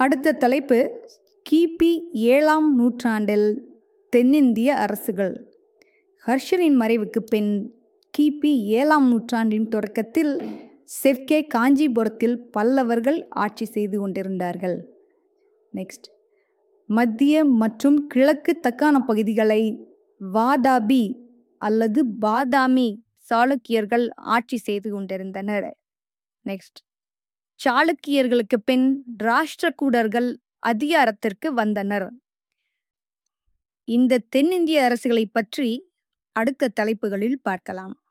அடுத்த தலைப்பு கிபி ஏழாம் நூற்றாண்டில் தென்னிந்திய அரசுகள் ஹர்ஷரின் மறைவுக்கு பின் கிபி ஏழாம் நூற்றாண்டின் தொடக்கத்தில் செவ்கே காஞ்சிபுரத்தில் பல்லவர்கள் ஆட்சி செய்து கொண்டிருந்தார்கள் நெக்ஸ்ட் மத்திய மற்றும் கிழக்கு தக்கான பகுதிகளை வாதாபி அல்லது பாதாமி சாளுக்கியர்கள் ஆட்சி செய்து கொண்டிருந்தனர் நெக்ஸ்ட் சாளுக்கியர்களுக்கு பின் ராஷ்டிரகூடர்கள் அதிகாரத்திற்கு வந்தனர் இந்த தென்னிந்திய அரசுகளை பற்றி அடுத்த தலைப்புகளில் பார்க்கலாம்